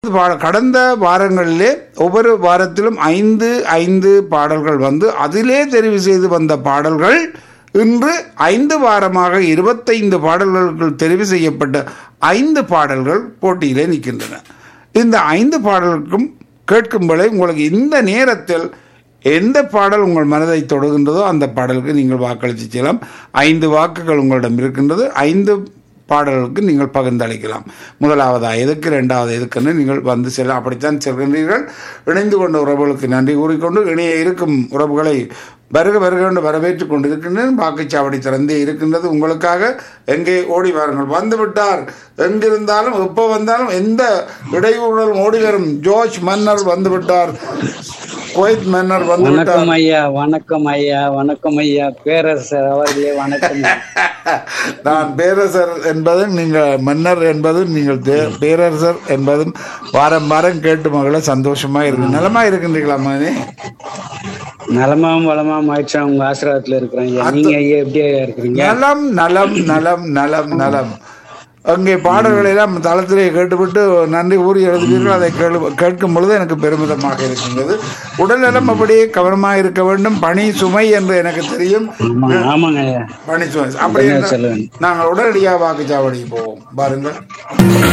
பா- கடந்த வாரங்களிலே ஒவ்வொரு வாரத்திலும் ஐந்து ஐந்து பாடல்கள் வந்து அதிலே தெரிவு செய்து வந்த பாடல்கள் இன்று ஐந்து வாரமாக இருபத்தைந்து பாடல்களுக்குள் தெரிவு செய்யப்பட்ட ஐந்து பாடல்கள் போட்டியிலே நிற்கின்றன இந்த ஐந்து பாடலுக்கும் கேட்கும்போதே உங்களுக்கு இந்த நேரத்தில் எந்த பாடல் உங்கள் மனதை தொடுகின்றதோ அந்த பாடலுக்கு நீங்கள் வாக்களித்து செய்யலாம் ஐந்து வாக்குகள் உங்களிடம் இருக்கின்றது ஐந்து பாடல்களுக்கு நீங்கள் பகிர்ந்தளிக்கலாம் முதலாவதா எதுக்கு இரண்டாவது எதுக்குன்னு நீங்கள் வந்து செல்ல அப்படித்தான் செல்கின்றீர்கள் இணைந்து கொண்ட உறவுகளுக்கு நன்றி கூறிக்கொண்டு இணைய இருக்கும் உறவுகளை வருக வருக என்று வரவேற்றுக் கொண்டிருக்கின்றேன் வாக்குச்சாவடி திறந்தே இருக்கின்றது உங்களுக்காக எங்கே ஓடி வாருங்கள் வந்து விட்டார் எங்கிருந்தாலும் எப்போ வந்தாலும் எந்த இடையூறுடன் ஓடி வரும் ஜோர்ஜ் மன்னர் வந்து விட்டார் குவைத் மன்னர் வந்து விட்டார் வணக்கம் ஐயா வணக்கம் ஐயா வணக்கம் ஐயா பேரரசர் அவர்களே வணக்கம் நான் பேரரசர் என்பதும் நீங்கள் மன்னர் என்பதும் நீங்கள் தே- பேரரசர் என்பதும் வாரம் வாரம் கேட்டு மகள சந்தோஷமா இருக்கு நலமா இருக்கின்றீங்களா மகனே நலமாவும் வளமாவும் ஆயிடுச்சா உங்க ஆசிரமத்துல இருக்கிறேன் ஐயா நீங்க ஐயா எப்படி ஐயா இருக்கிறீங்க நலம் நலம் நலம் நலம் நலம் அங்கே பாடல்களை எல்லாம் தளத்திலே கேட்டுவிட்டு நன்றி கூறி எழுதுவீர்கள் அதை கேளு- கேட்கும் பொழுது எனக்கு பெருமிதமாக இருக்கின்றது உடல் நலம் அப்படியே கவனமாக இருக்க வேண்டும் பணி சுமை என்று எனக்கு தெரியும் ஆமாங்க ஆமாங்க ஐயா பணி சுமை அப்படி என்ன இருந்தால் சொல்லுவேன் நாங்கள் உடனடியாக வாக்குச்சாவடிக்கு போவோம் பாருங்கள்